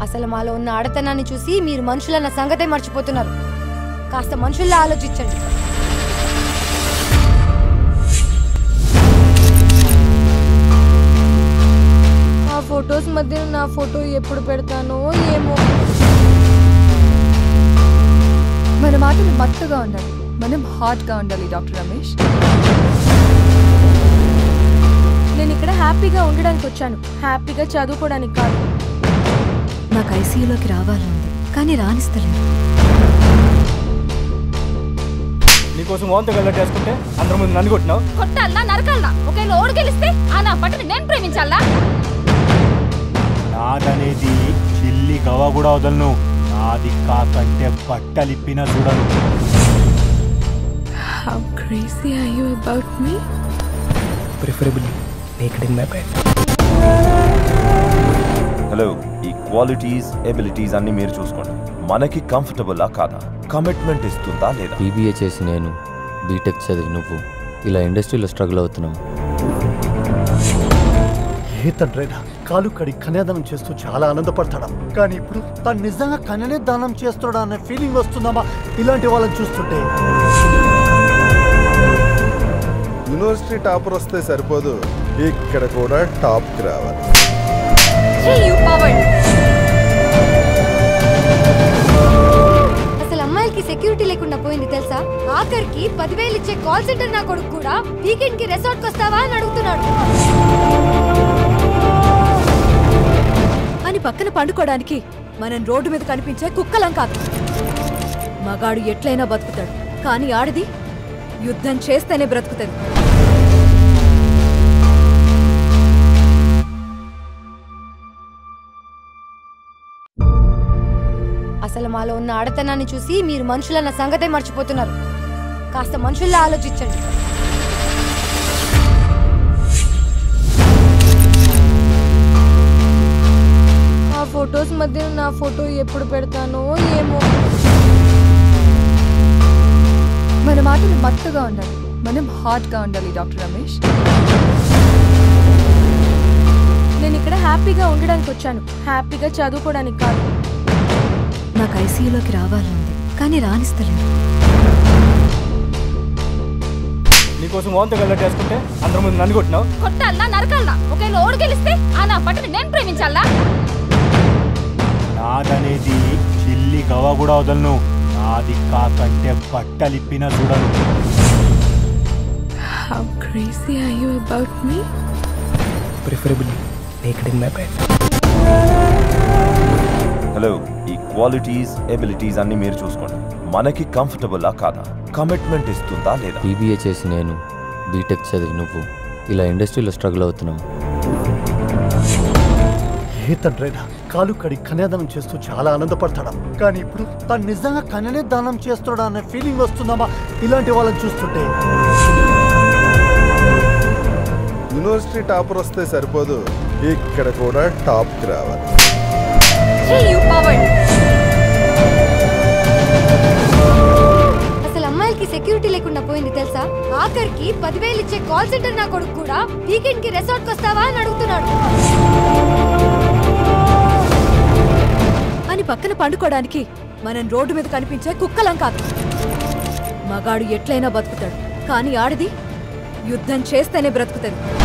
అసలు మాలో ఉన్న ఆడతనాన్ని చూసి మీరు మనుషులన్న సంగతే మర్చిపోతున్నారు కాస్త మనుషుల్లా ఆలోచించండి ఆ ఫొటోస్ మధ్య నా ఫోటో ఎప్పుడు పెడతానో ఏమో మన మాటలు మత్తుగా ఉండాలి మనం హాట్గా ఉండాలి డాక్టర్ రమేష్ నేను ఇక్కడ హ్యాపీగా ఉండడానికి వచ్చాను హ్యాపీగా చదువుకోవడానికి కాదు నాకు ఐసీయూలోకి రావాలంది కానీ రాణిస్తలేదు నీకోసం ఓంత గల్లటేసుకుంటే అందరి ముందు నన్ను కొట్టినావు కొట్టాలనా నరకాలనా ఒకవేళ ఓడి గెలిస్తే ఆ నా పట్టుని నేను ప్రేమించాలా నాదనేది చిల్లి గవ కూడా వదలను నాది కాకంటే బట్టలిప్పిన చూడను how crazy are you about me preferably naked in my bed hello ఈ క్వాలిటీస్ ఎబిలిటీస్ అన్ని మీరు చూసుకోండి మనకి కంఫర్టబుల్లా కాదా కమిట్మెంట్ ఇస్తుందా లేదా బీబీఏ చేసి నేను బీటెక్ చదివి నువ్వు ఇలా ఇండస్ట్రీలో స్ట్రగుల్ అవుతున్నావు ఏ తండ్రైనా కాలు కడి కన్యాదానం చేస్తూ చాలా ఆనందపడతాడా కానీ ఇప్పుడు తను నిజంగా కన్యనే దానం చేస్తాడా అనే ఫీలింగ్ వస్తుందమ్మా ఇలాంటి వాళ్ళని చూస్తుంటే యూనివర్సిటీ టాపర్ వస్తే సరిపోదు ఇక్కడ కూడా టాప్కి రావాలి అసలు అమ్మాయిలకి సెక్యూరిటీ లేకుండా పోయింది తెలుసా ఆఖరికి పదివేలు ఇచ్చే కాల్ సెంటర్ నా కొడుకు కూడా వీకెండ్ కి రెసార్ట్ కి వస్తావా అని అడుగుతున్నాడు అని పక్కన పండుకోవడానికి మనం రోడ్డు మీద కనిపించే కుక్కలం కాదు మగాడు ఎట్లయినా బతుకుతాడు కానీ ఆడది యుద్ధం చేస్తేనే బ్రతుకుతుంది అసలు మాలో ఉన్న ఆడతనాన్ని చూసి మీరు మనుషులన్న సంగతే మర్చిపోతున్నారు కాస్త మనుషుల్లా ఆలోచించండి ఆ ఫొటోస్ మధ్య నా ఫోటో ఎప్పుడు పెడతానో ఏమో మన మాటలు మత్తుగా ఉండాలి మనం హాట్గా ఉండాలి డాక్టర్ రమేష్ నేను ఇక్కడ హ్యాపీగా ఉండడానికి వచ్చాను హ్యాపీగా చదువుకోవడానికి కాదు నాకు ఐసీయూలోకి రావాలంది కానీ రాణిస్తలేదు నీకోసం ఓంత గల్లటేసుకుంటే అందరి ముందు నన్ను కొట్టినావు కొట్టాలనా నరకాలనా ఒకవేళ ఓడి గెలిస్తే ఆ నా పట్టుని నేను ప్రేమించాలా నాదనేది చిల్లి గవ కూడా వదలను నాది కాకంటే బట్టలిప్పిన చూడను how crazy are you about me preferably naked in my bed hello ఈ క్వాలిటీస్ ఎబిలిటీస్ అన్ని మీరు చూసుకోండి మనకి కంఫర్టబుల్లా కాదా కమిట్మెంట్ ఇస్తుందా లేదా బీబీఏ చేసి నేను బీటెక్ చదివి నువ్వు ఇలా ఇండస్ట్రీలో స్ట్రగుల్ అవుతున్నావు ఏ తండ్రైనా కాలు కడి కన్యాదానం చేస్తూ చాలా ఆనందపడతాడా కానీ ఇప్పుడు తను నిజంగా కన్యనే దానం చేస్తాడా అనే ఫీలింగ్ వస్తుందమ్మా ఇలాంటి వాళ్ళని చూస్తుంటే యూనివర్సిటీ టాపర్ వస్తే సరిపోదు ఇక్కడ కూడా టాప్కి రావాలి అసలు అమ్మాయిలకి సెక్యూరిటీ లేకుండా పోయింది తెలుసా ఆఖరికి పదివేలు ఇచ్చే కాల్ సెంటర్ నా కొడుకు కూడా వీకెండ్ కి రెసార్ట్ కి వస్తావా అని అడుగుతున్నాడు అని పక్కన పండుకోవడానికి మనం రోడ్డు మీద కనిపించే కుక్కలం కాదు మగాడు ఎట్లయినా బతుకుతాడు కానీ ఆడది యుద్ధం చేస్తేనే బ్రతుకుతుంది